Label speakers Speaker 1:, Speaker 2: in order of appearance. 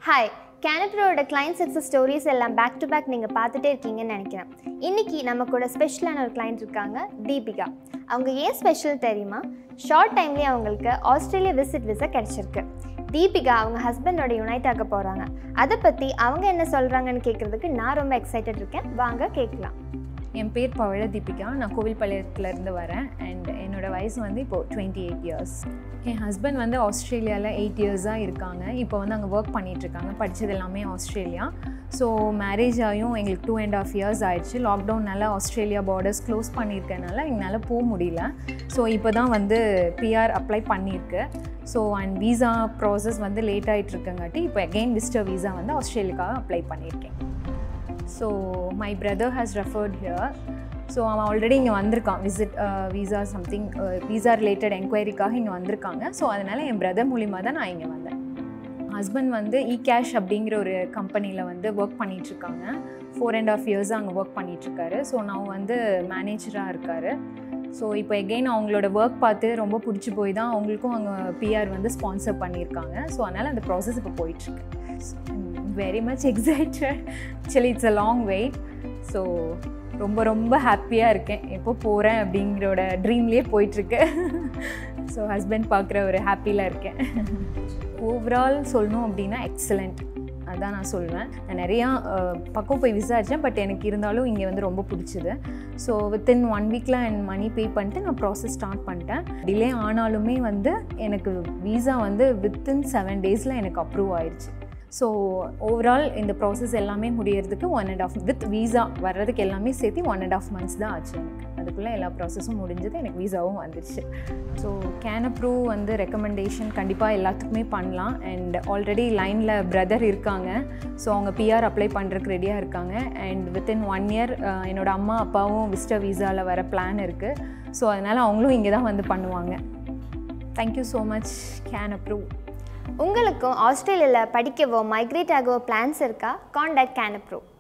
Speaker 1: hi கேனப்ரோட client success stories எல்லாம் back to back நீங்கள் பார்த்துட்டே இருக்கீங்கன்னு நினைக்கிறேன் இன்னைக்கு நம்ம கூட ஸ்பெஷலான ஒரு கிளைண்ட் இருக்காங்க தீபிகா அவங்க ஏன் ஸ்பெஷல் தெரியுமா ஷார்ட் டைம்லேயே அவங்களுக்கு ஆஸ்திரேலியா விசிட் விசா கிடச்சிருக்கு தீபிகா அவங்க ஹஸ்பண்டோட யுனைட் ஆக போகிறாங்க அதை பற்றி அவங்க என்ன சொல்கிறாங்கன்னு கேட்குறதுக்கு நான் ரொம்ப எக்ஸைட்டட் இருக்கேன் வாங்க கேட்கலாம்
Speaker 2: என் பேர் பவழ தீபிகா நான் கோவில்பாளையத்துலேருந்து வரேன் அண்ட் என்னோடய வயசு வந்து இப்போது டுவெண்ட்டி எயிட் இயர்ஸ் என் ஹஸ்பண்ட் வந்து ஆஸ்திரேலியாவில் எயிட் இயர்ஸாக இருக்காங்க இப்போ வந்து அங்கே ஒர்க் பண்ணிகிட்ருக்காங்க படித்தது எல்லாமே ஆஸ்திரேலியா ஸோ மேரேஜ் ஆகியும் எங்களுக்கு டூ அண்ட் ஆஃப் இயர்ஸ் ஆயிடுச்சு லாக்டவுன்னால ஆஸ்திரேலியா பார்டர்ஸ் க்ளோஸ் பண்ணியிருக்கனால எங்களால் போக முடியல ஸோ இப்போ தான் வந்து பிஆர் அப்ளை பண்ணியிருக்கு ஸோ அண்ட் வீசா ப்ராசஸ் வந்து லேட் ஆகிட்டு இருக்கங்காட்டி இப்போ அகெயின் விசிட்டர் வீசா வந்து ஆஸ்திரேலியாவுக்காக அப்ளை பண்ணியிருக்கேன் so my brother has referred here so அவன் ஆல்ரெடி இங்கே வந்திருக்கான் visit visa something visa related என்கொயரிக்காக இங்கே வந்திருக்காங்க ஸோ அதனால் என் பிரதர் மூலிமா தான் நான் இங்கே வந்தேன் ஹஸ்பண்ட் வந்து இ கேஷ் அப்படிங்கிற ஒரு கம்பெனியில் வந்து ஒர்க் பண்ணிகிட்ருக்காங்க ஃபோர் அண்ட் ஆஃப் இயர்ஸாக அங்கே ஒர்க் பண்ணிகிட்ருக்காரு ஸோ நான் வந்து மேனேஜராக இருக்கார் ஸோ இப்போ எகெயின் அவங்களோட ஒர்க் பார்த்து ரொம்ப பிடிச்சி போய் தான் அவங்களுக்கும் அவங்க பிஆர் வந்து ஸ்பான்சர் பண்ணியிருக்காங்க ஸோ அதனால் அந்த ப்ராசஸ் இப்போ போயிட்டுருக்கு very much excited actually it's a long wait so ரொம்ப ரொம்ப ஹாப்பியாக இருக்கேன் எப்போ போகிறேன் அப்படிங்கிறோட ட்ரீம்லேயே போயிட்டுருக்கு ஸோ ஹஸ்பண்ட் பார்க்குற ஒரு ஹாப்பியில் இருக்கேன் ஓவரால் சொல்லணும் அப்படின்னா எக்ஸலண்ட் அதான் நான் சொல்வேன் நான் நிறையா அஹ், பக்கம் போய் விசாரித்தேன் பட் எனக்கு இருந்தாலும் இங்கே வந்து ரொம்ப பிடிச்சிது ஸோ வித்தின் ஒன் வீக்கில் என் மணி பே பண்ணிட்டு நான் ப்ராசஸ் ஸ்டார்ட் பண்ணிட்டேன் டிலே ஆனாலுமே வந்து எனக்கு வீசா வந்து வித்தின் செவன் டேஸில் எனக்கு அப்ரூவ் ஆயிடுச்சு ஸோ ஓவரால் இந்த ப்ராசஸ் எல்லாமே முடியறதுக்கு one and half with visa வர்றதுக்கு எல்லாமே சேர்த்து ஒன் அண்ட் ஆஃப் மந்த்ஸ் தான் ஆச்சு எனக்கு அதுக்குள்ளே எல்லா ப்ராசஸும் முடிஞ்சது எனக்கு வீசாவும் வந்துடுச்சு ஸோ கேன் அப்ரூவ் வந்து ரெக்கமெண்டேஷன் கண்டிப்பாக எல்லாத்துக்குமே பண்ணலாம் அண்ட் ஆல்ரெடி லைனில் பிரதர் இருக்காங்க ஸோ அவங்க பிஆர் அப்ளை பண்ணுறதுக்கு ரெடியாக இருக்காங்க அண்ட் வித்தின் ஒன் இயர் என்னோட அம்மா அப்பாவும் விஸ்டர் வீசாவில் வர பிளான் இருக்குது ஸோ அதனால் அவங்களும் இங்கே தான் வந்து பண்ணுவாங்க thank you so much CanApprove
Speaker 1: உங்களுக்கும் ஆஸ்திரேலியாவில் படிக்கவோ மைக்ரேட் ஆகவோ பிளான்ஸ் இருக்கா காண்டாக்ட் கேனப்ரோ